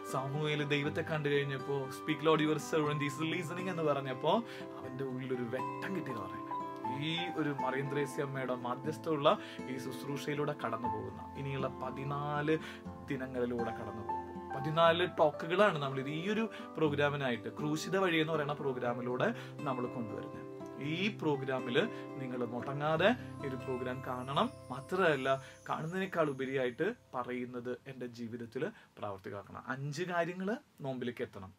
സാമൂഹ്യയിൽ ദൈവത്തെ കണ്ടു കഴിഞ്ഞപ്പോ speak lord your servant is listening എന്ന് പറഞ്ഞപ്പോ അവന്റെ ഉള്ളിലൊരു വെട്ടം കിട്ടിയെന്ന് പറയുന്നത് ഈ ഒരു മറിയന്ത്രേസ്യ അമ്മയുടെ മധ്യസ്ഥമുള്ള ഈ ശുശ്രൂഷയിലൂടെ കടന്നു പോകുന്ന ഇനിയുള്ള പതിനാല് ദിനങ്ങളിലൂടെ കടന്നു പോകും പതിനാല് ടോക്കുകളാണ് നമ്മൾ ഇത് ഈ ഒരു പ്രോഗ്രാമിനായിട്ട് ക്രൂശിത വഴി എന്ന് പറയുന്ന പ്രോഗ്രാമിലൂടെ നമ്മൾ കൊണ്ടുവരുന്നത് ഈ പ്രോഗ്രാമിൽ നിങ്ങൾ മുടങ്ങാതെ ഈ ഒരു പ്രോഗ്രാം കാണണം മാത്രമല്ല കാണുന്നതിനേക്കാൾ ഉപരിയായിട്ട് പറയുന്നത് എൻ്റെ ജീവിതത്തിൽ പ്രാവർത്തികമാക്കണം അഞ്ച് കാര്യങ്ങൾ നോമ്പിലേക്ക് എത്തണം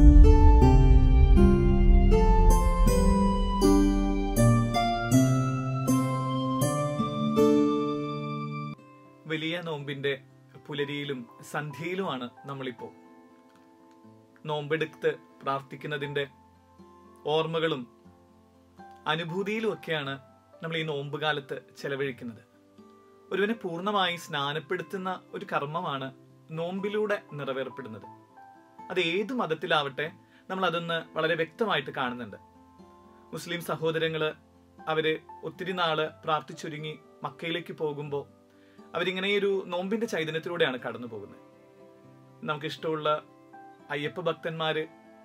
വലിയ നോമ്പിന്റെ പുലരിയിലും സന്ധ്യയിലുമാണ് നമ്മളിപ്പോ നോമ്പെടുത്ത് പ്രാർത്ഥിക്കുന്നതിന്റെ ഓർമ്മകളും അനുഭൂതിയിലും ഒക്കെയാണ് നമ്മൾ ഈ നോമ്പ് കാലത്ത് ചെലവഴിക്കുന്നത് ഒരുവനെ പൂർണ്ണമായി സ്നാനപ്പെടുത്തുന്ന ഒരു കർമ്മമാണ് നോമ്പിലൂടെ നിറവേറപ്പെടുന്നത് അത് ഏത് മതത്തിലാവട്ടെ നമ്മൾ അതൊന്ന് വളരെ വ്യക്തമായിട്ട് കാണുന്നുണ്ട് മുസ്ലിം സഹോദരങ്ങള് അവര് ഒത്തിരി നാള് പ്രാർത്ഥിച്ചൊരുങ്ങി മക്കയിലേക്ക് പോകുമ്പോൾ അവരിങ്ങനെ ഒരു നോമ്പിന്റെ ചൈതന്യത്തിലൂടെയാണ് കടന്നു പോകുന്നത് നമുക്ക് ഇഷ്ടമുള്ള അയ്യപ്പ ഭക്തന്മാര്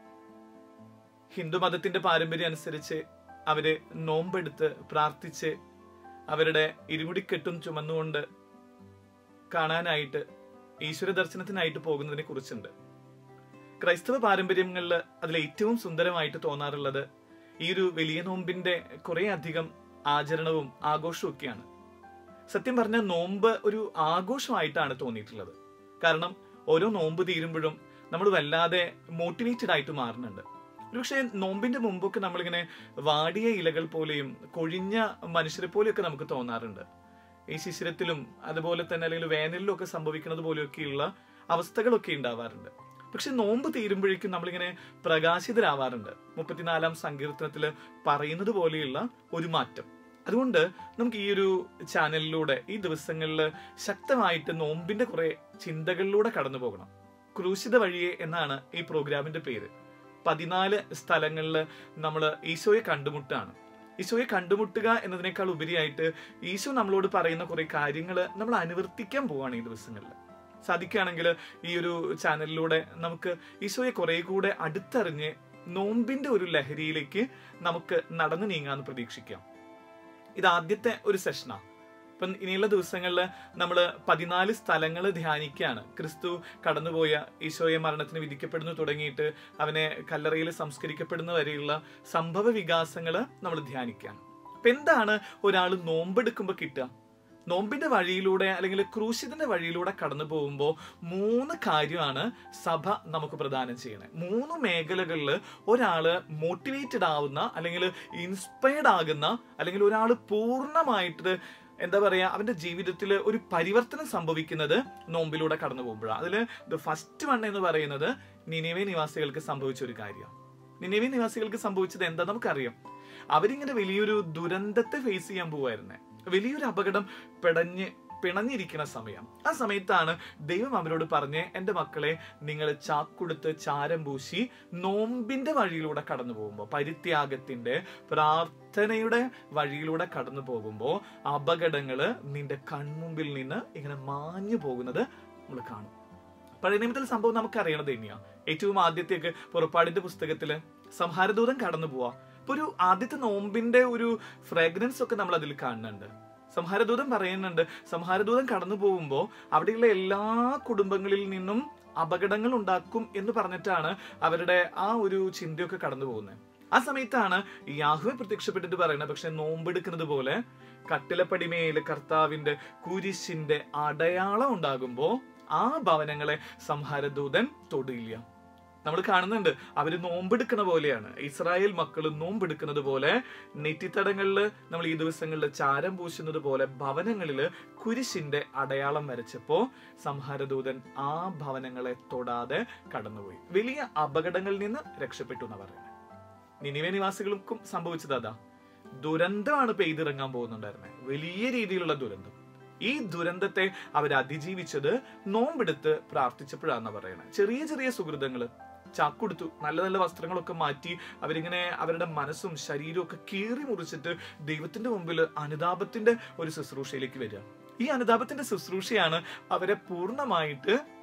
ഹിന്ദു മതത്തിന്റെ പാരമ്പര്യം അനുസരിച്ച് അവര് നോമ്പെടുത്ത് പ്രാർത്ഥിച്ച് അവരുടെ ഇരുമുടിക്കെട്ടും ചുമന്നുകൊണ്ട് കാണാനായിട്ട് ഈശ്വര ദർശനത്തിനായിട്ട് പോകുന്നതിനെ കുറിച്ചുണ്ട് ക്രൈസ്തവ പാരമ്പര്യങ്ങളിൽ അതിൽ ഏറ്റവും സുന്ദരമായിട്ട് തോന്നാറുള്ളത് ഈ ഒരു വലിയ നോമ്പിന്റെ കുറെ അധികം ആചരണവും ആഘോഷവും ഒക്കെയാണ് സത്യം പറഞ്ഞ നോമ്പ് ഒരു ആഘോഷമായിട്ടാണ് തോന്നിയിട്ടുള്ളത് കാരണം ഓരോ നോമ്പ് തീരുമ്പോഴും നമ്മൾ വല്ലാതെ മോട്ടിവേറ്റഡ് ആയിട്ട് മാറുന്നുണ്ട് പക്ഷേ നോമ്പിന്റെ മുമ്പൊക്കെ നമ്മളിങ്ങനെ വാടിയ ഇലകൾ പോലെയും കൊഴിഞ്ഞ മനുഷ്യരെ പോലെയൊക്കെ നമുക്ക് തോന്നാറുണ്ട് ഈ ശിശിരത്തിലും അതുപോലെ തന്നെ അല്ലെങ്കിൽ വേനലിലും ഒക്കെ സംഭവിക്കുന്നത് പോലെയൊക്കെയുള്ള അവസ്ഥകളൊക്കെ ഉണ്ടാവാറുണ്ട് പക്ഷെ നോമ്പ് തീരുമ്പോഴേക്കും നമ്മളിങ്ങനെ പ്രകാശിതരാവാറുണ്ട് മുപ്പത്തിനാലാം സങ്കീർത്തനത്തിൽ പറയുന്നത് പോലെയുള്ള ഒരു മാറ്റം അതുകൊണ്ട് നമുക്ക് ഈ ഒരു ചാനലിലൂടെ ഈ ദിവസങ്ങളിൽ ശക്തമായിട്ട് നോമ്പിന്റെ കുറെ ചിന്തകളിലൂടെ കടന്നു പോകണം ക്രൂശിത വഴിയെ എന്നാണ് ഈ പ്രോഗ്രാമിന്റെ പേര് പതിനാല് സ്ഥലങ്ങളിൽ നമ്മൾ ഈശോയെ കണ്ടുമുട്ടാണ് ഈശോയെ കണ്ടുമുട്ടുക എന്നതിനേക്കാൾ ഉപരിയായിട്ട് ഈശോ നമ്മളോട് പറയുന്ന കുറെ കാര്യങ്ങൾ നമ്മൾ അനുവർത്തിക്കാൻ പോവാണ് ഈ ദിവസങ്ങളിൽ സാധിക്കുകയാണെങ്കിൽ ഈ ഒരു ചാനലിലൂടെ നമുക്ക് ഈശോയെ കുറെ കൂടെ അടുത്തറിഞ്ഞ് നോമ്പിന്റെ ഒരു ലഹരിയിലേക്ക് നമുക്ക് നടന്നു നീങ്ങാന്ന് പ്രതീക്ഷിക്കാം ഇത് ആദ്യത്തെ ഒരു സെഷനാണ് ഇപ്പം ഇനിയുള്ള ദിവസങ്ങളിൽ നമ്മൾ പതിനാല് സ്ഥലങ്ങൾ ധ്യാനിക്കുകയാണ് ക്രിസ്തു കടന്നുപോയ ഈശോയെ മരണത്തിന് വിധിക്കപ്പെടുന്നു തുടങ്ങിയിട്ട് അവനെ കല്ലറയിൽ സംസ്കരിക്കപ്പെടുന്ന വരെയുള്ള സംഭവ വികാസങ്ങൾ നമ്മൾ ധ്യാനിക്കുകയാണ് അപ്പൊ എന്താണ് ഒരാൾ നോമ്പെടുക്കുമ്പോൾ കിട്ടുക നോമ്പിന്റെ വഴിയിലൂടെ അല്ലെങ്കിൽ ക്രൂശിതന്റെ വഴിയിലൂടെ കടന്നു പോകുമ്പോൾ മൂന്ന് കാര്യമാണ് സഭ നമുക്ക് പ്രദാനം ചെയ്യുന്നത് മൂന്ന് മേഖലകളിൽ ഒരാള് മോട്ടിവേറ്റഡ് ആവുന്ന അല്ലെങ്കിൽ ഇൻസ്പയർഡ് ആകുന്ന അല്ലെങ്കിൽ ഒരാൾ പൂർണ്ണമായിട്ട് എന്താ പറയാ അവന്റെ ജീവിതത്തിൽ ഒരു പരിവർത്തനം സംഭവിക്കുന്നത് നോമ്പിലൂടെ കടന്നു പോകുമ്പോഴാണ് അതിൽ ദ ഫസ്റ്റ് വൺ എന്ന് പറയുന്നത് നിനിവേ നിവാസികൾക്ക് സംഭവിച്ച ഒരു കാര്യമാണ് നിനിവേ നിവാസികൾക്ക് സംഭവിച്ചത് എന്താ നമുക്കറിയാം അവരിങ്ങനെ വലിയൊരു ദുരന്തത്തെ ഫേസ് ചെയ്യാൻ പോവായിരുന്നേ വലിയൊരു അപകടം പിടഞ്ഞ് പിണഞ്ഞിരിക്കുന്ന സമയം ആ സമയത്താണ് ദൈവം അവരോട് പറഞ്ഞ് എൻ്റെ മക്കളെ നിങ്ങൾ ചാക്കുടുത്ത് ചാരം പൂശി നോമ്പിന്റെ വഴിയിലൂടെ കടന്നു പോകുമ്പോൾ പരിത്യാഗത്തിന്റെ പ്രാർത്ഥനയുടെ വഴിയിലൂടെ കടന്നു പോകുമ്പോൾ അപകടങ്ങള് നിന്റെ കൺമുമ്പിൽ നിന്ന് ഇങ്ങനെ മാഞ്ഞു പോകുന്നത് നമ്മൾ കാണും പഴയ നിയമത്തിൽ സംഭവം നമുക്ക് അറിയണത് തന്നെയാണ് ഏറ്റവും ആദ്യത്തേക്ക് പുറപ്പാടിന്റെ പുസ്തകത്തില് സംഹാരദൂതം കടന്നു പോവാ ഇപ്പൊ ഒരു ആദ്യത്തെ നോമ്പിന്റെ ഒരു ഫ്രാഗ്രൻസ് ഒക്കെ നമ്മൾ അതിൽ കാണുന്നുണ്ട് സംഹാരദൂതം പറയുന്നുണ്ട് സംഹാരദൂതം കടന്നു പോകുമ്പോൾ അവിടെയുള്ള എല്ലാ കുടുംബങ്ങളിൽ നിന്നും അപകടങ്ങൾ ഉണ്ടാക്കും എന്ന് പറഞ്ഞിട്ടാണ് അവരുടെ ആ ഒരു ചിന്തയൊക്കെ കടന്നു പോകുന്നത് ആ സമയത്താണ് യാഹുവെ പ്രത്യക്ഷപ്പെട്ടിട്ട് പറയുന്നത് പക്ഷെ നോമ്പെടുക്കുന്നത് പോലെ കട്ടിലപ്പടിമേൽ കർത്താവിന്റെ കുരിശിന്റെ അടയാളം ഉണ്ടാകുമ്പോ ആ ഭവനങ്ങളെ സംഹാരദൂതൻ തൊടില്ല നമ്മൾ കാണുന്നുണ്ട് അവര് നോമ്പെടുക്കുന്ന പോലെയാണ് ഇസ്രായേൽ മക്കൾ നോമ്പെടുക്കുന്നത് പോലെ നെറ്റിത്തടങ്ങളിൽ നമ്മൾ ഈ ദിവസങ്ങളിൽ ചാരം പൂശുന്നത് പോലെ ഭവനങ്ങളിൽ കുരിശിന്റെ അടയാളം വരച്ചപ്പോ സംഹാരദൂതൻ ആ ഭവനങ്ങളെ തൊടാതെ കടന്നുപോയി വലിയ അപകടങ്ങളിൽ നിന്ന് രക്ഷപ്പെട്ടു എന്നാ പറയുന്നത് നിനിവേ നിവാസികൾക്കും സംഭവിച്ചത് അതാ ദുരന്തമാണ് പെയ്തിറങ്ങാൻ പോകുന്നുണ്ടായിരുന്നത് വലിയ രീതിയിലുള്ള ദുരന്തം ഈ ദുരന്തത്തെ അവർ അതിജീവിച്ചത് നോമ്പെടുത്ത് പ്രാർത്ഥിച്ചപ്പോഴാണെന്ന് പറയണത് ചെറിയ ചെറിയ സുഹൃതങ്ങള് ചാക്കൊടുത്തു നല്ല നല്ല വസ്ത്രങ്ങളൊക്കെ മാറ്റി അവരിങ്ങനെ അവരുടെ മനസ്സും ശരീരവും ഒക്കെ കീറി മുറിച്ചിട്ട് ദൈവത്തിന്റെ മുമ്പിൽ അനുതാപത്തിന്റെ ഒരു ശുശ്രൂഷയിലേക്ക് വരിക ഈ അനുതാപത്തിന്റെ ശുശ്രൂഷയാണ് അവരെ പൂർണ്ണമായിട്ട്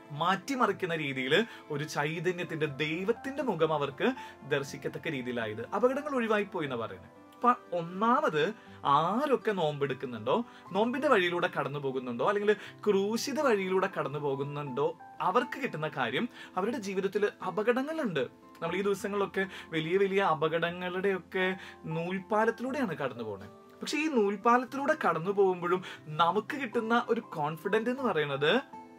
മാറ്റിമറിക്കുന്ന രീതിയിൽ ഒരു ചൈതന്യത്തിന്റെ ദൈവത്തിന്റെ മുഖം അവർക്ക് ദർശിക്കത്തക്ക രീതിയിലായത് അപകടങ്ങൾ ഒഴിവായി പോയി എന്ന് പറയുന്നത് അപ്പൊ ഒന്നാമത് ആരൊക്കെ നോമ്പെടുക്കുന്നുണ്ടോ നോമ്പിന്റെ വഴിയിലൂടെ കടന്നു പോകുന്നുണ്ടോ അല്ലെങ്കിൽ ക്രൂശിത വഴിയിലൂടെ കടന്നു പോകുന്നുണ്ടോ അവർക്ക് കിട്ടുന്ന കാര്യം അവരുടെ ജീവിതത്തിൽ അപകടങ്ങളുണ്ട് നമ്മൾ ഈ ദിവസങ്ങളിലൊക്കെ വലിയ വലിയ അപകടങ്ങളുടെയൊക്കെ നൂൽപാലത്തിലൂടെയാണ് കടന്നു പോകുന്നത് പക്ഷെ ഈ നൂൽപാലത്തിലൂടെ കടന്നു പോകുമ്പോഴും നമുക്ക് കിട്ടുന്ന ഒരു കോൺഫിഡന്റ് എന്ന് പറയുന്നത്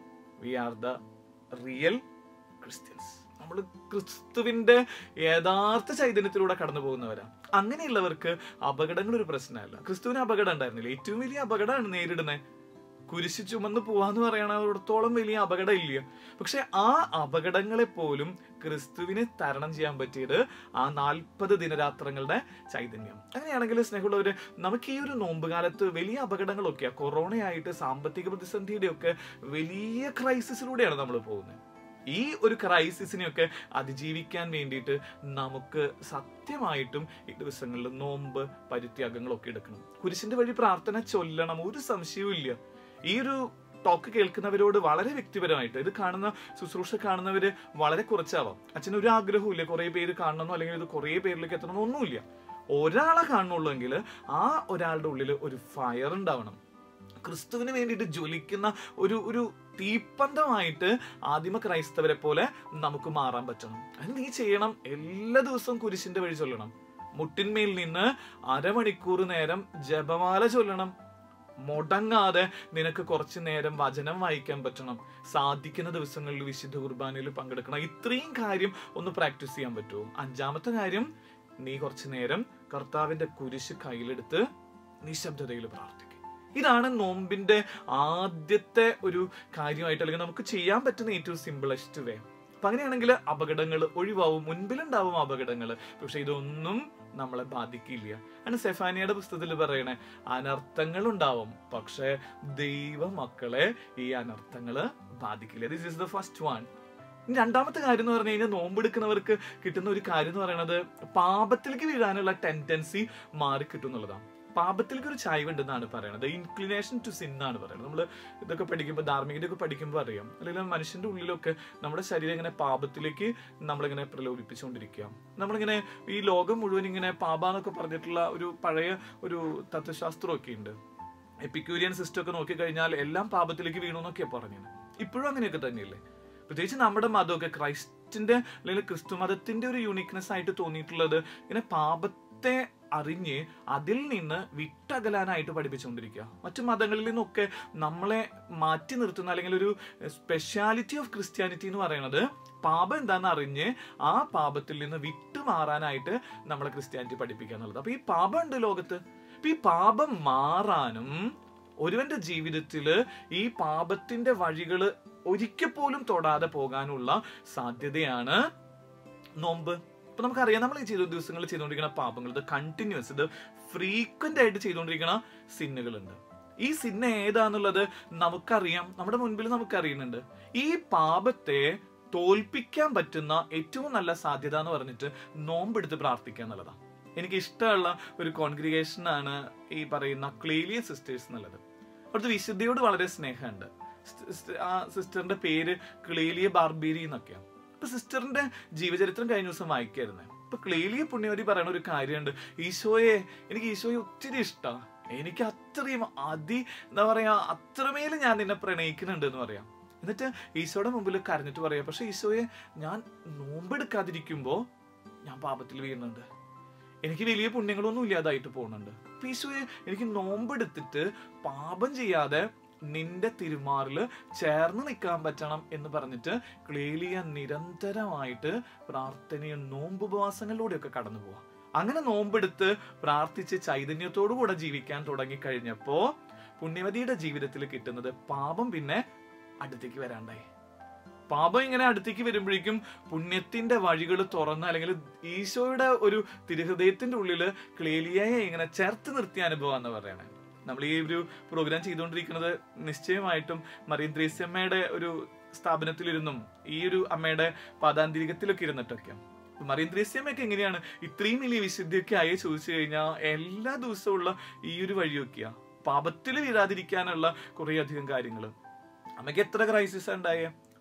we are the real Christians നമ്മൾ ക്രിസ്തുവിന്റെ യഥാർത്ഥ ചൈതന്യത്തിലൂടെ കടന്നു പോകുന്നവരാ അങ്ങനെയുള്ളവർക്ക് അപകടങ്ങൾ ഒരു പ്രശ്നമല്ല ക്രിസ്തുവിന് അപകടം ഉണ്ടായിരുന്നില്ല ഏറ്റവും വലിയ അപകടമാണ് നേരിടുന്നത് കുരിശ് ചുമന്ന് പോവാന്ന് പറയണത്തോളം വലിയ അപകടം ഇല്ല പക്ഷെ ആ അപകടങ്ങളെ പോലും ക്രിസ്തുവിനെ തരണം ചെയ്യാൻ പറ്റിയത് ആ നാൽപ്പത് ദിനരാത്രങ്ങളുടെ ചൈതന്യം അങ്ങനെയാണെങ്കിൽ സ്നേഹമുള്ളവര് നമുക്ക് ഈ ഒരു നോമ്പ് കാലത്ത് വലിയ അപകടങ്ങളൊക്കെയാ കൊറോണയായിട്ട് സാമ്പത്തിക പ്രതിസന്ധിയുടെ ഒക്കെ വലിയ ക്രൈസിസിലൂടെയാണ് നമ്മൾ പോകുന്നത് ഈ ഒരു ക്രൈസിസിനെയൊക്കെ അതിജീവിക്കാൻ വേണ്ടിയിട്ട് നമുക്ക് സത്യമായിട്ടും ഈ ദിവസങ്ങളിൽ നോമ്പ് പരിത്യാഗങ്ങളൊക്കെ എടുക്കണം കുരിശിന്റെ വഴി പ്രാർത്ഥന ചൊല്ലണം ഒരു സംശയവും ഇല്ല ഈ ഒരു ടോക്ക് കേൾക്കുന്നവരോട് വളരെ വ്യക്തിപരമായിട്ട് ഇത് കാണുന്ന ശുശ്രൂഷ കാണുന്നവര് വളരെ കുറച്ചാവാം അച്ഛന് ഒരു ആഗ്രഹവും ഇല്ല കുറെ പേര് കാണണമെന്നോ അല്ലെങ്കിൽ ഇത് കുറെ പേരിലേക്ക് എത്തണമെന്നോ ഒന്നുമില്ല ഒരാളെ കാണുന്നുള്ളൂ എങ്കിൽ ആ ഒരാളുടെ ഉള്ളിൽ ഒരു ഫയർ ഉണ്ടാവണം ക്രിസ്തുവിന് വേണ്ടിയിട്ട് ജ്വലിക്കുന്ന ഒരു ഒരു തീപ്പന്തമായിട്ട് ആദിമ ക്രൈസ്തവരെ പോലെ നമുക്ക് മാറാൻ പറ്റണം അത് നീ ചെയ്യണം എല്ലാ ദിവസവും കുരിശിന്റെ വഴി ചൊല്ലണം മുട്ടിന്മേൽ നിന്ന് അരമണിക്കൂർ നേരം ജപമാല ചൊല്ലണം മുടങ്ങാതെ നിനക്ക് കുറച്ചു നേരം വചനം വായിക്കാൻ പറ്റണം സാധിക്കുന്ന ദിവസങ്ങളിൽ വിശുദ്ധ കുർബാനയിൽ പങ്കെടുക്കണം ഇത്രയും കാര്യം ഒന്ന് പ്രാക്ടീസ് ചെയ്യാൻ പറ്റുമോ അഞ്ചാമത്തെ കാര്യം നീ കുറച്ചു നേരം കർത്താവിന്റെ കുരിശ് കയ്യിലെടുത്ത് നിശബ്ദതയിൽ പ്രാർത്ഥിക്കും ഇതാണ് നോമ്പിന്റെ ആദ്യത്തെ ഒരു കാര്യമായിട്ട് അല്ലെങ്കിൽ നമുക്ക് ചെയ്യാൻ പറ്റുന്ന ഏറ്റവും സിമ്പിളസ്റ്റ് വേ അപ്പൊ അങ്ങനെയാണെങ്കിൽ അപകടങ്ങൾ ഒഴിവാവും മുൻപിലുണ്ടാവും അപകടങ്ങൾ പക്ഷെ ഇതൊന്നും നമ്മളെ ബാധിക്കില്ല ആണ് സെഫാനിയുടെ പുസ്തകത്തിൽ പറയണേ അനർത്ഥങ്ങൾ ഉണ്ടാവും പക്ഷെ ദൈവ മക്കളെ ഈ അനർത്ഥങ്ങള് ബാധിക്കില്ല this is the first one രണ്ടാമത്തെ കാര്യം എന്ന് പറഞ്ഞു കഴിഞ്ഞാൽ നോമ്പെടുക്കുന്നവർക്ക് കിട്ടുന്ന ഒരു കാര്യം എന്ന് പറയുന്നത് പാപത്തിലേക്ക് വീഴാനുള്ള ടെൻഡൻസി മാറി കിട്ടും എന്നുള്ളതാണ് പാപത്തിലേക്ക് ഒരു ചായ്വ് ഉണ്ടെന്നാണ് പറയുന്നത് ഇൻക്ലിനേഷൻ ടു സിൻ എന്നാണ് പറയുന്നത് നമ്മൾ ഇതൊക്കെ പഠിക്കുമ്പോൾ ധാർമ്മികതയൊക്കെ പഠിക്കുമ്പോൾ അറിയാം അല്ലെങ്കിൽ മനുഷ്യന്റെ ഉള്ളിലൊക്കെ നമ്മുടെ ശരീരം ഇങ്ങനെ പാപത്തിലേക്ക് നമ്മളിങ്ങനെ പ്രലോഭിപ്പിച്ചുകൊണ്ടിരിക്കുക നമ്മളിങ്ങനെ ഈ ലോകം മുഴുവൻ ഇങ്ങനെ പാപാന്നൊക്കെ പറഞ്ഞിട്ടുള്ള ഒരു പഴയ ഒരു തത്വശാസ്ത്രമൊക്കെ ഉണ്ട് എപ്പിക്യൂരിയൻ സിസ്റ്റം ഒക്കെ നോക്കിക്കഴിഞ്ഞാൽ എല്ലാം പാപത്തിലേക്ക് വീണു എന്നൊക്കെയാണ് പറഞ്ഞത് ഇപ്പോഴും അങ്ങനെയൊക്കെ തന്നെയല്ലേ പ്രത്യേകിച്ച് നമ്മുടെ മതമൊക്കെ ക്രൈസ്റ്റിന്റെ അല്ലെങ്കിൽ ക്രിസ്തു മതത്തിന്റെ ഒരു യൂണിക്നെസ് ആയിട്ട് തോന്നിയിട്ടുള്ളത് ഇങ്ങനെ പാപത്തെ അറിഞ്ഞ് അതിൽ നിന്ന് വിട്ടകലാനായിട്ട് പഠിപ്പിച്ചുകൊണ്ടിരിക്കുക മറ്റു മതങ്ങളിൽ നിന്നൊക്കെ നമ്മളെ മാറ്റി നിർത്തുന്ന അല്ലെങ്കിൽ ഒരു സ്പെഷ്യാലിറ്റി ഓഫ് ക്രിസ്ത്യാനിറ്റി എന്ന് പറയുന്നത് പാപം എന്താണെന്ന് അറിഞ്ഞ് ആ പാപത്തിൽ നിന്ന് വിട്ടുമാറാനായിട്ട് നമ്മളെ ക്രിസ്ത്യാനിറ്റി പഠിപ്പിക്കുക എന്നുള്ളത് അപ്പൊ ഈ പാപം ഉണ്ട് ലോകത്ത് അപ്പൊ ഈ പാപം മാറാനും ഒരുവന്റെ ജീവിതത്തില് ഈ പാപത്തിന്റെ വഴികള് ഒരിക്കൽ പോലും തൊടാതെ പോകാനുള്ള സാധ്യതയാണ് നോമ്പ് ഇപ്പൊ നമുക്കറിയാം നമ്മൾ ഈ ചെയ്ത ദിവസങ്ങളിൽ ചെയ്തുകൊണ്ടിരിക്കുന്ന പാപങ്ങൾ ഇത് കണ്ടിന്യൂസ് ഇത് ഫ്രീക്വന്റ് ആയിട്ട് ചെയ്തുകൊണ്ടിരിക്കുന്ന സിന്നുകളുണ്ട് ഈ സിന്ന ഏതാന്നുള്ളത് നമുക്കറിയാം നമ്മുടെ മുൻപിൽ നമുക്കറിയുന്നുണ്ട് ഈ പാപത്തെ തോൽപ്പിക്കാൻ പറ്റുന്ന ഏറ്റവും നല്ല സാധ്യത എന്ന് പറഞ്ഞിട്ട് നോമ്പെടുത്ത് പ്രാർത്ഥിക്കുക എന്നുള്ളതാണ് എനിക്ക് ഇഷ്ടമുള്ള ഒരു കോൺഗ്രിഗേഷൻ ആണ് ഈ പറയുന്ന ക്ലീലിയൻ സിസ്റ്റേഴ്സ് എന്നുള്ളത് അവിടുത്തെ വിശുദ്ധിയോട് വളരെ സ്നേഹമുണ്ട് ആ സിസ്റ്ററിന്റെ പേര് ക്ലീലിയ ബാർബേരി എന്നൊക്കെയാണ് ഇപ്പൊ സിസ്റ്ററിന്റെ ജീവചരിത്രം കഴിഞ്ഞ ദിവസം വായിക്കായിരുന്നേ ഇപ്പൊ ക്ലീലിയ പുണ്യവതി പറയുന്ന ഒരു കാര്യമുണ്ട് ഈശോയെ എനിക്ക് ഈശോയെ ഒത്തിരി ഇഷ്ടമാണ് എനിക്ക് അത്രയും അതി എന്താ പറയാ അത്രമേൽ ഞാൻ നിന്നെ പ്രണയിക്കുന്നുണ്ട് എന്ന് പറയാം എന്നിട്ട് ഈശോയുടെ മുമ്പിൽ കരഞ്ഞിട്ട് പറയാം പക്ഷെ ഈശോയെ ഞാൻ നോമ്പെടുക്കാതിരിക്കുമ്പോ ഞാൻ പാപത്തിൽ വീഴുന്നുണ്ട് എനിക്ക് വലിയ പുണ്യങ്ങളൊന്നും ഇല്ലാതായിട്ട് പോകുന്നുണ്ട് അപ്പൊ ഈശോയെ എനിക്ക് നോമ്പെടുത്തിട്ട് പാപം ചെയ്യാതെ നിന്റെ തിരുമാറില് ചേർന്ന് നിൽക്കാൻ പറ്റണം എന്ന് പറഞ്ഞിട്ട് ക്ലേലിയ നിരന്തരമായിട്ട് പ്രാർത്ഥനയും നോമ്പുപവാസങ്ങളിലൂടെയൊക്കെ കടന്നു പോവാം അങ്ങനെ നോമ്പെടുത്ത് പ്രാർത്ഥിച്ച് ചൈതന്യത്തോടു കൂടെ ജീവിക്കാൻ തുടങ്ങിക്കഴിഞ്ഞപ്പോ പുണ്യവതിയുടെ ജീവിതത്തിൽ കിട്ടുന്നത് പാപം പിന്നെ അടുത്തേക്ക് വരാണ്ടായി പാപം ഇങ്ങനെ അടുത്തേക്ക് വരുമ്പോഴേക്കും പുണ്യത്തിന്റെ വഴികൾ തുറന്ന് അല്ലെങ്കിൽ ഈശോയുടെ ഒരു തിരുഹൃദയത്തിന്റെ ഉള്ളില് ക്ലേലിയയെ ഇങ്ങനെ ചേർത്ത് നിർത്തിയ അനുഭവം എന്ന് പറയണേ നമ്മൾ ഈ ഒരു പ്രോഗ്രാം ചെയ്തുകൊണ്ടിരിക്കുന്നത് നിശ്ചയമായിട്ടും മറിയം ത്രേസ്യമ്മയുടെ ഒരു സ്ഥാപനത്തിലിരുന്നും ഈ ഒരു അമ്മയുടെ പാതാന്തിരികത്തിലൊക്കെ ഇരുന്നിട്ടൊക്കെയാണ് മറിയം ത്രേസ്യമ്മയൊക്കെ എങ്ങനെയാണ് ഇത്രയും വലിയ വിശുദ്ധിയൊക്കെ ആയി ചോദിച്ചു കഴിഞ്ഞാൽ എല്ലാ ദിവസവും ഉള്ള ഈ ഒരു വഴിയൊക്കെയാ പാപത്തിൽ വീഴാതിരിക്കാനുള്ള കുറെ അധികം കാര്യങ്ങൾ അമ്മയ്ക്ക് എത്ര ക്രൈസിസ് ഉണ്ടായേ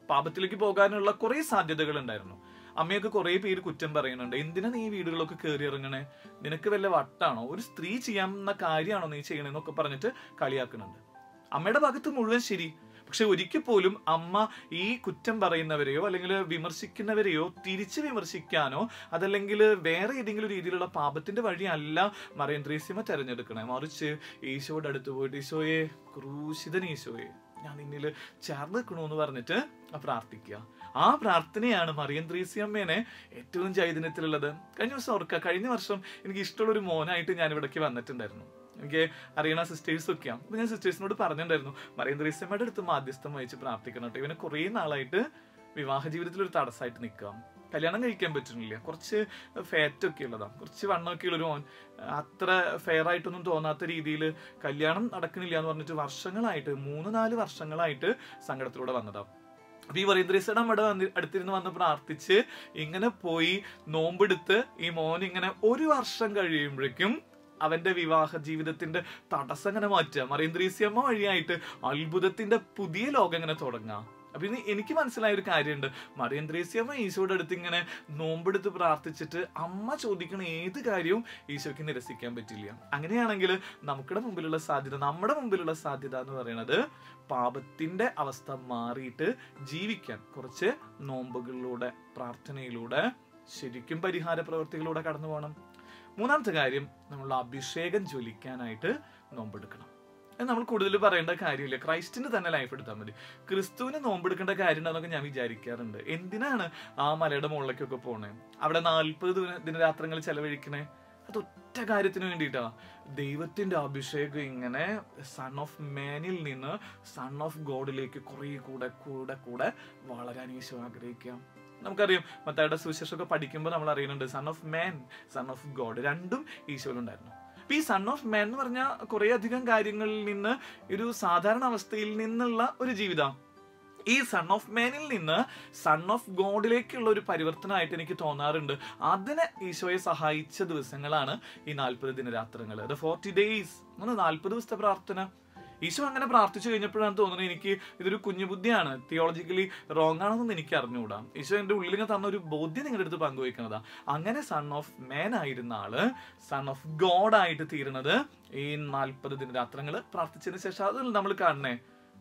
പാപത്തിലേക്ക് പോകാനുള്ള കുറെ സാധ്യതകൾ ഉണ്ടായിരുന്നു അമ്മയൊക്കെ കുറെ പേര് കുറ്റം പറയുന്നുണ്ട് എന്തിനാ നീ ഈ വീടുകളൊക്കെ കയറി ഇറങ്ങണേ നിനക്ക് വല്ല വട്ടാണോ ഒരു സ്ത്രീ ചെയ്യാവുന്ന കാര്യമാണോ നീ ചെയ്യണെന്നൊക്കെ പറഞ്ഞിട്ട് കളിയാക്കുന്നുണ്ട് അമ്മയുടെ ഭാഗത്ത് മുഴുവൻ ശരി പക്ഷെ ഒരിക്കൽ പോലും അമ്മ ഈ കുറ്റം പറയുന്നവരെയോ അല്ലെങ്കിൽ വിമർശിക്കുന്നവരെയോ തിരിച്ച് വിമർശിക്കാനോ അതല്ലെങ്കിൽ വേറെ ഏതെങ്കിലും രീതിയിലുള്ള പാപത്തിന്റെ വഴിയല്ല മറിയന്ത്രേസ്യമ തെരഞ്ഞെടുക്കണേ മറിച്ച് ഈശോയുടെ അടുത്ത് പോയിട്ട് ഈശോയെ ക്രൂശിതൻ ഈശോയെ ഞാൻ നിന്നിൽ ചേർന്ന് നിൽക്കണമെന്ന് പറഞ്ഞിട്ട് പ്രാർത്ഥിക്കുക ആ പ്രാർത്ഥനയാണ് മറിയന്ത്രേസ്യമ്മേനെ ഏറ്റവും ചൈതന്യത്തിലുള്ളത് കഴിഞ്ഞ ദിവസം ഓർക്കുക കഴിഞ്ഞ വർഷം എനിക്ക് ഇഷ്ടമുള്ള ഒരു മോനായിട്ട് ഞാൻ ഇവിടേക്ക് വന്നിട്ടുണ്ടായിരുന്നു എനിക്ക് അറിയണ സിസ്റ്റേഴ്സ് ഒക്കെയാണ് അപ്പൊ ഞാൻ സിസ്റ്റേഴ്സിനോട് പറഞ്ഞിട്ടുണ്ടായിരുന്നു മറിയന്ത്രേസ്യമ്മയുടെ അടുത്ത് മാധ്യസ്ഥം വഹിച്ച് പ്രാർത്ഥിക്കണം കേട്ടോ ഇവനെ കുറേ നാളായിട്ട് വിവാഹ ജീവിതത്തിൽ ഒരു തടസ്സമായിട്ട് നിൽക്കാം കല്യാണം കഴിക്കാൻ പറ്റുന്നില്ല കുറച്ച് ഫാറ്റ് ഒക്കെ ഉള്ളതാണ് കുറച്ച് വണ്ണമൊക്കെ ഉള്ളൊരു മോൻ അത്ര ഫെയർ ആയിട്ടൊന്നും തോന്നാത്ത രീതിയിൽ കല്യാണം നടക്കണില്ല എന്ന് പറഞ്ഞിട്ട് വർഷങ്ങളായിട്ട് മൂന്ന് നാല് വർഷങ്ങളായിട്ട് സങ്കടത്തിലൂടെ വന്നതാണ് അപ്പൊ ഈ വരീന്ദ്രേശ്വരം അവിടെ വന്ന് അടുത്തിരുന്ന് വന്ന് പ്രാർത്ഥിച്ച് ഇങ്ങനെ പോയി നോമ്പെടുത്ത് ഈ മോൻ ഇങ്ങനെ ഒരു വർഷം കഴിയുമ്പോഴേക്കും അവന്റെ വിവാഹ ജീവിതത്തിന്റെ തടസ്സം ഇങ്ങനെ മാറ്റുക മറീന്ദ്രീസിയമ്മ വഴിയായിട്ട് അത്ഭുതത്തിന്റെ പുതിയ ലോകം ഇങ്ങനെ തുടങ്ങാം അപ്പൊ ഇനി എനിക്ക് മനസ്സിലായ ഒരു കാര്യമുണ്ട് മറിയന്ത്രേസ്യമ്മ ഈശോയുടെ അടുത്ത് ഇങ്ങനെ നോമ്പെടുത്ത് പ്രാർത്ഥിച്ചിട്ട് അമ്മ ചോദിക്കണ ഏത് കാര്യവും ഈശോയ്ക്ക് നിരസിക്കാൻ പറ്റില്ല അങ്ങനെയാണെങ്കിൽ നമുക്കിടെ മുമ്പിലുള്ള സാധ്യത നമ്മുടെ മുമ്പിലുള്ള സാധ്യത എന്ന് പറയുന്നത് പാപത്തിന്റെ അവസ്ഥ മാറിയിട്ട് ജീവിക്കാൻ കുറച്ച് നോമ്പുകളിലൂടെ പ്രാർത്ഥനയിലൂടെ ശരിക്കും പരിഹാര പ്രവർത്തികളിലൂടെ കടന്നു പോകണം മൂന്നാമത്തെ കാര്യം നമ്മളുടെ അഭിഷേകം ജ്വലിക്കാനായിട്ട് നോമ്പെടുക്കണം അത് നമ്മൾ കൂടുതൽ പറയേണ്ട കാര്യമില്ല ക്രൈസ്റ്റിന് തന്നെ ലൈഫ് എടുത്താൽ മതി ക്രിസ്തുവിന് നോമ്പെടുക്കേണ്ട കാര്യം ഉണ്ടെന്നൊക്കെ ഞാൻ വിചാരിക്കാറുണ്ട് എന്തിനാണ് ആ മലയുടെ മുകളിലേക്കൊക്കെ പോണേ അവിടെ നാൽപ്പത് ദിന- ദിനരാത്രങ്ങൾ ചെലവഴിക്കണേ അത് ഒറ്റ കാര്യത്തിന് വേണ്ടിയിട്ടാ ദൈവത്തിന്റെ അഭിഷേകം ഇങ്ങനെ സൺ ഓഫ് മാനിൽ നിന്ന് സൺ ഓഫ് ഗോഡിലേക്ക് കുറെ കൂടെ കൂടെ കൂടെ വളരാൻ ഈശോ ആഗ്രഹിക്കാം നമുക്കറിയാം മത്തായുടെ സുവിശേഷമൊക്കെ പഠിക്കുമ്പോൾ നമ്മൾ അറിയുന്നുണ്ട് son of man son of God രണ്ടും ഈശോയിലുണ്ടായിരുന്നു അപ്പൊ ഈ സൺ ഓഫ് മാൻ എന്ന് പറഞ്ഞ കുറെ അധികം കാര്യങ്ങളിൽ നിന്ന് ഒരു സാധാരണ അവസ്ഥയിൽ നിന്നുള്ള ഒരു ജീവിതം ഈ സൺ ഓഫ് മാനിൽ നിന്ന് സൺ ഓഫ് ഗോഡിലേക്കുള്ള ഒരു പരിവർത്തനമായിട്ട് എനിക്ക് തോന്നാറുണ്ട് അതിനെ ഈശോയെ സഹായിച്ച ദിവസങ്ങളാണ് ഈ നാൽപ്പത് ദിനരാത്രങ്ങൾ ദ ഫോർട്ടി ഡേയ്സ് അങ്ങനെ നാൽപ്പത് ദിവസത്തെ പ്രാർത്ഥന ഈശോ അങ്ങനെ പ്രാർത്ഥിച്ചു കഴിഞ്ഞപ്പോഴാണ് തോന്നുന്നത് എനിക്ക് ഇതൊരു കുഞ്ഞു ബുദ്ധിയാണ് തിയോളജിക്കലി റോങ് ആണെന്ന് എനിക്ക് അറിഞ്ഞുകൂടാ ഈശോ എന്റെ ഉള്ളിൽ ഇങ്ങനെ തന്ന ഒരു ബോധ്യം നിങ്ങളുടെ അടുത്ത് പങ്കുവയ്ക്കുന്നതാ അങ്ങനെ സൺ ഓഫ് മാൻ ആയിരുന്ന ആള് സൺ ഓഫ് ഗോഡ് ആയിട്ട് തീരുന്നത് ഈ നാൽപ്പത് ദിനരാത്രങ്ങൾ പ്രാർത്ഥിച്ചതിന് ശേഷം അത് നമ്മൾ കാണണേ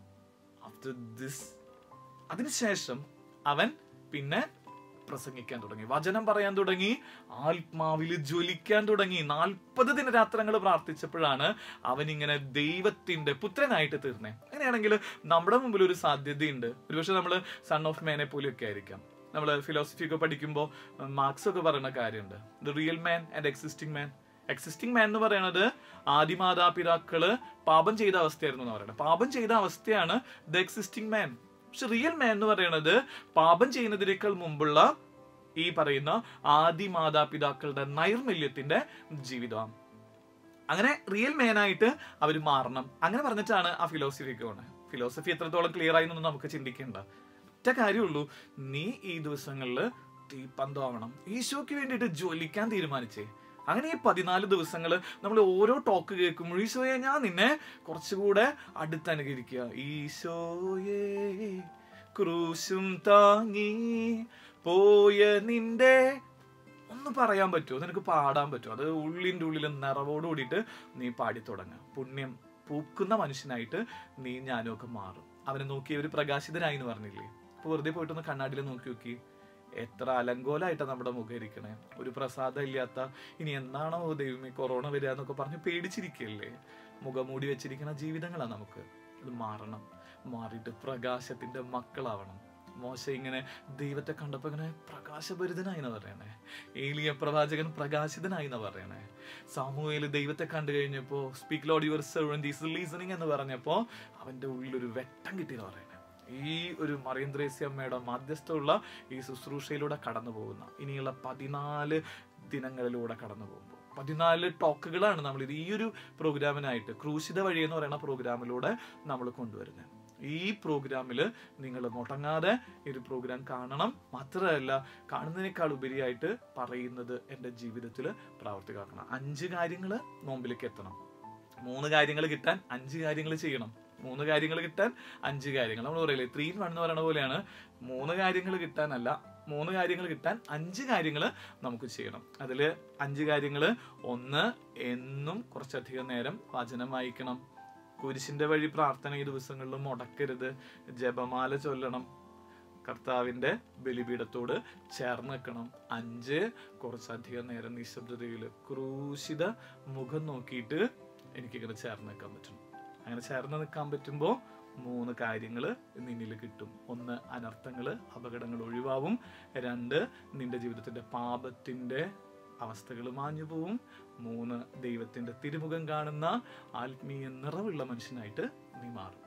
ആഫ്റ്റർ ദിസ് അതിനുശേഷം അവൻ പിന്നെ പ്രസംഗിക്കാൻ തുടങ്ങി വചനം പറയാൻ തുടങ്ങി ആത്മാവിൽ ജ്വലിക്കാൻ തുടങ്ങി നാൽപ്പത് ദിനരാത്രങ്ങൾ പ്രാർത്ഥിച്ചപ്പോഴാണ് അവൻ ഇങ്ങനെ ദൈവത്തിന്റെ പുത്രനായിട്ട് തീർന്നേ അങ്ങനെയാണെങ്കിൽ നമ്മുടെ മുമ്പിൽ ഒരു സാധ്യതയുണ്ട് ഒരുപക്ഷെ നമ്മൾ സൺ ഓഫ് മേനെ പോലെയൊക്കെ ആയിരിക്കാം നമ്മൾ ഫിലോസഫി ഒക്കെ പഠിക്കുമ്പോൾ മാർക്സ് ഒക്കെ പറയുന്ന കാര്യമുണ്ട് the real man and existing man existing man എന്ന് പറയുന്നത് ആദിമാതാപിതാക്കള് പാപം ചെയ്ത അവസ്ഥയായിരുന്നു എന്ന് പറയുന്നത് പാപം ചെയ്ത അവസ്ഥയാണ് ദ എക്സിസ്റ്റിംഗ് മാൻ പക്ഷെ റിയൽ മാൻ എന്ന് പറയുന്നത് പാപം ചെയ്യുന്നതിനേക്കാൾ മുമ്പുള്ള ഈ പറയുന്ന ആദി മാതാപിതാക്കളുടെ നൈർമല്യത്തിന്റെ ജീവിതമാണ് അങ്ങനെ റിയൽ മാനായിട്ട് അവർ മാറണം അങ്ങനെ പറഞ്ഞിട്ടാണ് ആ ഫിലോസഫിക്ക് പോകുന്നത് ഫിലോസഫി എത്രത്തോളം ക്ലിയർ ആയി എന്നൊന്നും നമുക്ക് ചിന്തിക്കേണ്ട ഒറ്റ കാര്യമുള്ളൂ നീ ഈ ദിവസങ്ങളിൽ തീപ്പന്തമാവണം ഈശോയ്ക്ക് വേണ്ടിയിട്ട് ജ്വലിക്കാൻ തീരുമാനിച്ചേ അങ്ങനെ ഈ പതിനാല് ദിവസങ്ങൾ നമ്മൾ ഓരോ ടോക്ക് കേൾക്കുമ്പോൾ ഈശോയെ ഞാൻ നിന്നെ കുറച്ചുകൂടെ അടുത്ത് അനുകരിക്കുക ഈശോയെ ക്രൂശും താങ്ങി പോയ നിന്റെ ഒന്ന് പറയാൻ പറ്റുമോ നിനക്ക് പാടാൻ പറ്റുമോ അത് ഉള്ളിൻ്റെ ഉള്ളിൽ നിറവോട് കൂടിയിട്ട് നീ പാടി തുടങ്ങുക പുണ്യം പൂക്കുന്ന മനുഷ്യനായിട്ട് നീ ഞാനും ഒക്കെ മാറും അവനെ നോക്കി ഒരു പ്രകാശിതനായി എന്ന് പറഞ്ഞില്ലേ ഇപ്പൊ വെറുതെ പോയിട്ടൊന്ന് കണ്ണാടിയിൽ നോക്കി നോക്കി എത്ര അലങ്കോലായിട്ടാണ് നമ്മുടെ മുഖം ഇരിക്കണേ ഒരു പ്രസാദം ഇല്ലാത്ത ഇനി എന്നാണോ ദൈവമേ കൊറോണ വരിക എന്നൊക്കെ പറഞ്ഞ് പേടിച്ചിരിക്കല്ലേ മുഖമൂടി വെച്ചിരിക്കുന്ന ജീവിതങ്ങളാണ് നമുക്ക് ഇത് മാറണം മാറിയിട്ട് പ്രകാശത്തിന്റെ മക്കളാവണം മോശ ഇങ്ങനെ ദൈവത്തെ കണ്ടപ്പോ ഇങ്ങനെ പ്രകാശഭരിതനായി എന്ന് പറയണേ ഏലിയ പ്രവാചകൻ പ്രകാശിതനായി എന്ന് പറയണേ സാമൂഹ്യയിൽ ദൈവത്തെ കണ്ടു കഴിഞ്ഞപ്പോ speak lord your servant is listening എന്ന് പറഞ്ഞപ്പോ അവന്റെ ഉള്ളിൽ ഒരു വെട്ടം കിട്ടിയെന്ന് പറയണേ ഈ ഒരു മറിയന്ത്രേസി അമ്മയുടെ മധ്യസ്ഥമുള്ള ഈ ശുശ്രൂഷയിലൂടെ കടന്നു പോകുന്ന ഇനിയുള്ള പതിനാല് ദിനങ്ങളിലൂടെ കടന്നു പോകുമ്പോൾ പതിനാല് ടോക്കുകളാണ് നമ്മൾ ഇത് ഈ ഒരു പ്രോഗ്രാമിനായിട്ട് ക്രൂശിത വഴി എന്ന് പറയുന്ന പ്രോഗ്രാമിലൂടെ നമ്മൾ കൊണ്ടുവരുന്നത് ഈ പ്രോഗ്രാമിൽ നിങ്ങൾ മുടങ്ങാതെ ഈ ഒരു പ്രോഗ്രാം കാണണം മാത്രമല്ല കാണുന്നതിനേക്കാൾ ഉപരിയായിട്ട് പറയുന്നത് എൻ്റെ ജീവിതത്തിൽ പ്രാവർത്തികമാക്കണം അഞ്ച് കാര്യങ്ങൾ നോമ്പിലേക്ക് എത്തണം മൂന്ന് കാര്യങ്ങൾ കിട്ടാൻ അഞ്ച് കാര്യങ്ങൾ ചെയ്യണം മൂന്ന് കാര്യങ്ങൾ കിട്ടാൻ അഞ്ച് കാര്യങ്ങൾ നമ്മൾ പറയില്ലേ ത്രീ ഇൻ വൺ എന്ന് പറയുന്ന പോലെയാണ് മൂന്ന് കാര്യങ്ങൾ കിട്ടാനല്ല മൂന്ന് കാര്യങ്ങൾ കിട്ടാൻ അഞ്ച് കാര്യങ്ങൾ നമുക്ക് ചെയ്യണം അതിൽ അഞ്ച് കാര്യങ്ങൾ ഒന്ന് എന്നും കുറച്ചധികം നേരം വചനം വായിക്കണം കുരിശിന്റെ വഴി പ്രാർത്ഥന ഈ ദിവസങ്ങളിലും മുടക്കരുത് ജപമാല ചൊല്ലണം കർത്താവിന്റെ ബലിപീഠത്തോട് ചേർന്ന് നിൽക്കണം അഞ്ച് കുറച്ചധികം നേരം നിശബ്ദതയിൽ ക്രൂശിത മുഖം നോക്കിയിട്ട് എനിക്കിങ്ങനെ ചേർന്ന് നിൽക്കാൻ പറ്റണം അങ്ങനെ ചേർന്ന് നിൽക്കാൻ പറ്റുമ്പോൾ മൂന്ന് കാര്യങ്ങൾ നിന്നിൽ കിട്ടും ഒന്ന് അനർത്ഥങ്ങൾ അപകടങ്ങൾ ഒഴിവാവും രണ്ട് നിന്റെ ജീവിതത്തിന്റെ പാപത്തിന്റെ അവസ്ഥകൾ മാഞ്ഞു പോവും മൂന്ന് ദൈവത്തിന്റെ തിരുമുഖം കാണുന്ന ആത്മീയ നിറവുള്ള മനുഷ്യനായിട്ട് നീ മാറും